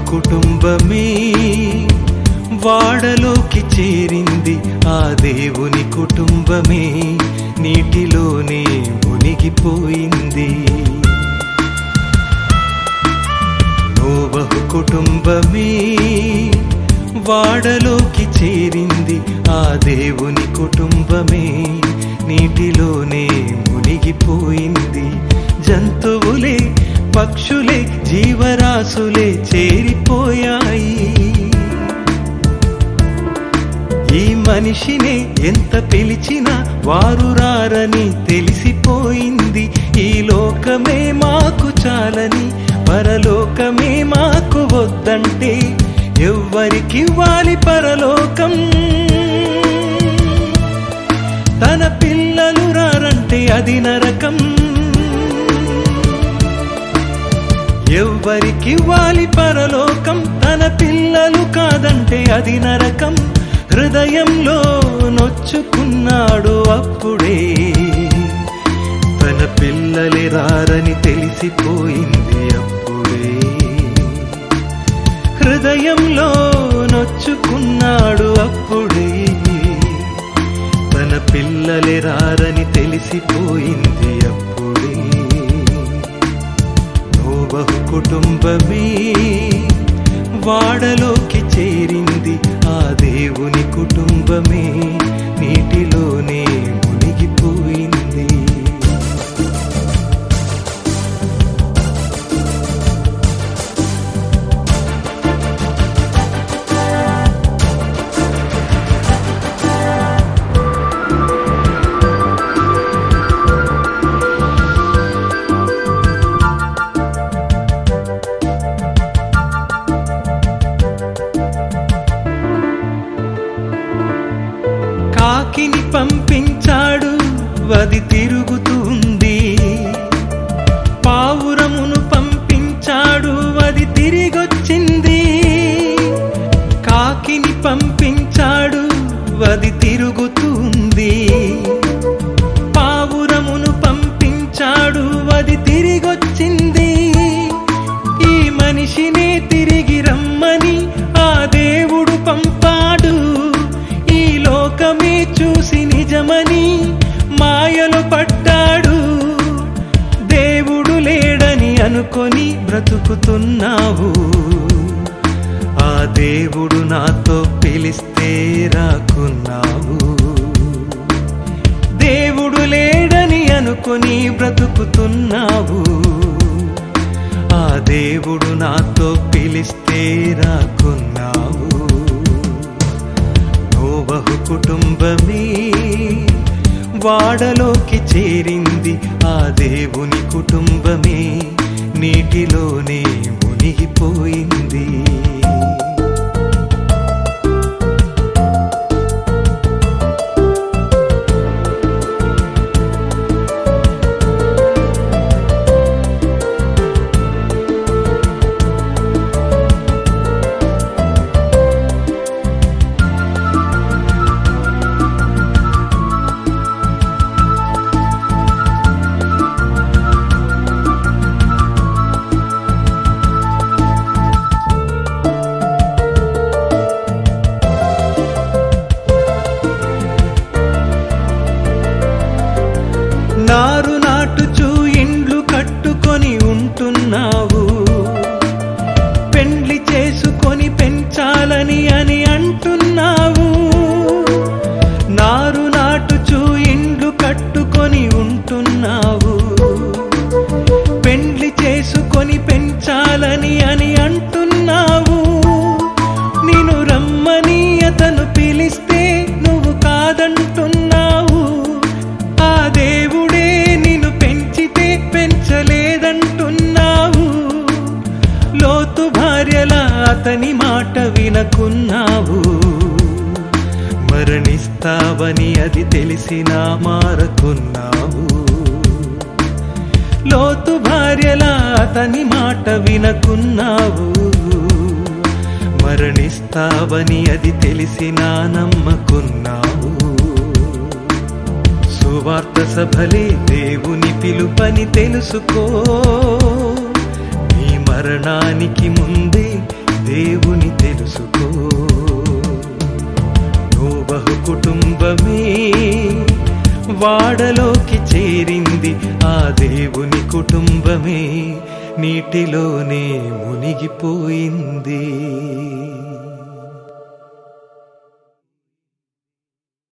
కుటుంబమే వాడలోకి చేరింది ఆ దేవుని కుటుంబమే నీటిలోనే మునిగిపోయింది నోవహు కుటుంబమే వాడలోకి చేరింది ఆ దేవుని కుటుంబమే నీటిలోనే మునిగిపోయింది జంతువులే పక్షులే జీవరాశులే చేరిపోయాయి ఈ మనిషినే ఎంత పిలిచినా వారు రారని తెలిసిపోయింది ఈ లోకమే మాకు చాలని పరలోకమే మాకు వద్దంటే ఎవ్వరికివ్వాలి పరలోకం తన పిల్లలు రారంటే అది నరకం ఎవ్వరికివ్వాలి పరలోకం తన పిల్లలు కాదంటే అది నరకం హృదయంలో నొచ్చుకున్నాడు అప్పుడే తన పిల్లలే రారని తెలిసిపోయింది అప్పుడే హృదయంలో నొచ్చుకున్నాడు అప్పుడే తన పిల్లలే రారని తెలిసిపోయింది అప్పుడే నోబహు కుటుంబమే వాడలోకి చేరింది ఆ దేవుని కుటుంబమే నీటిలోనే మునిగిపోయింది కాకిని పంపించాడు అది తిరుగుతుంది పావురమును పంపించాడు అది తిరిగొచ్చింది కాకిని పంపించాడు అది తిరుగుతుంది పావురమును పంపించాడు అది తిరిగొచ్చింది ఈ మనిషినే తిరిగి రమ్మని ఆ దేవుడు పంపాడు ఈ లోకమే చూసి నిజమని మాయలు పడ్డాడు దేవుడు లేడని అనుకొని బ్రతుకుతున్నావు ఆ దేవుడు నాతో పిలిస్తే రాకున్నావు దేవుడు లేడని అనుకొని బ్రతుకుతున్నావు ఆ దేవుడు నాతో పిలిస్తే రాకున్నావు నోబహు కుటుంబమే వాడలోకి చేరింది ఆ దేవుని కుటుంబమే నీటిలోనే మునిగిపోయింది నారు నాటుచూ ఇండ్లు కట్టుకొని ఉంటున్నావు పెండ్లి చేసుకొని పెంచాలని అని అంటున్నావు నారు నాటుచూ ఇండ్లు కట్టుకొని ఉంటున్నావు పెండ్లి చేసుకొని పెంచాలని అని అంటున్నావు నేను రమ్మని అతను పిలిస్తే నువ్వు కాదంటున్నావు ఆ దేవుడే నిన్ను పెంచితే పెంచలేదంటున్నావు లోతు భార్యల అతని మాట వినకున్నావు మరణిస్తావని అది తెలిసినా మారకున్నావు లోతు భార్యల అతని మాట వినకున్నావు మరణిస్తావని అది తెలిసినా నమ్మకున్నావు సువార్త సభలే దేవుని పిలుపని తెలుసుకో నీ మరణానికి ముందే దేవుని తెలుసుకో నోబహు కుటుంబమే వాడలోకి చేరింది ఆ దేవుని కుటుంబమే నీటిలోనే మునిగిపోయింది